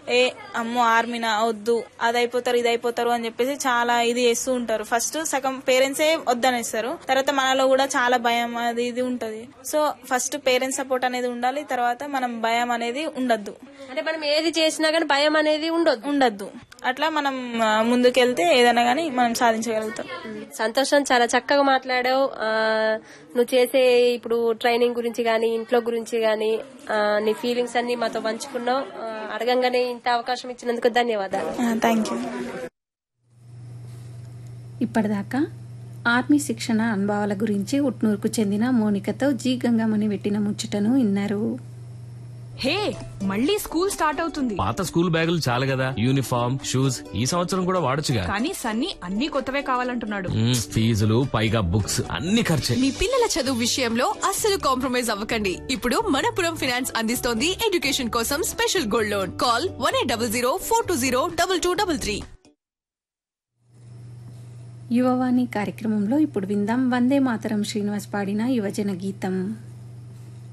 ఏ అమ్మో ఆర్మీనా వద్దు అది అయిపోతారు ఇది అయిపోతారు అని చెప్పేసి చాలా ఇది చేస్తూ ఉంటారు ఫస్ట్ సగం పేరెంట్సే వద్దనేస్తారు తర్వాత మనలో కూడా చాలా భయం అది ఇది ఉంటది సో ఫస్ట్ పేరెంట్స్ సపోర్ట్ అనేది ఉండాలి తర్వాత మనం భయం అనేది ఉండద్దు అంటే మనం ఏది చేసినా గానీ భయం అనేది ఉండొద్దు ఉండద్దు అట్లా మనం ఆ, ముందుకెళ్తే ఏదైనా గానీ మనం సాధించగలుగుతాం సంతోషం చాలా చక్కగా మాట్లాడావు ఆ, నువ్వు చేసే ఇప్పుడు ట్రైనింగ్ గురించి గానీ ఇంట్లో గురించి గానీ ఆ, నీ ఫీలింగ్స్ అన్ని మాతో పంచుకున్నావు ఆ, అడగంగానే ఇంత అవకాశం ఇచ్చినందుకు ధన్యవాదాలు థ్యాంక్ యూ ఇప్పటిదాకా ఆర్మీ శిక్షణ అనుభవాల గురించి ఉట్నూరుకు చెందిన మోనికతో జీ గంగమణి పెట్టిన ముచ్చటను విన్నారు హే మళ్ళీ స్కూల్ స్టార్ట్ అవుతుంది పాత స్కూల్ బ్యాగులు చాలు కదా యూనిఫామ్ షూస్ ఈ సంవత్సరం కూడా వాడొచ్చుగా కానీ సన్నీ అన్ని కొత్తవే కావాలంటున్నాడు మ్మ్, ఫీజులు పైగా బుక్స్ అన్ని ఖర్చే మీ పిల్లల చదువు విషయంలో అస్సలు కాంప్రమైజ్ అవ్వకండి ఇప్పుడు మనపురం ఫైనాన్స్ అందిస్తోంది ఎడ్యుకేషన్ కోసం special gold loan call one eight double zero four two zero double two double three Yuvavani కార్యక్రమంలో ఇప్పుడు విందాం వందే మాతరం శ్రీనివాస్ పాడిన యువజన గీతం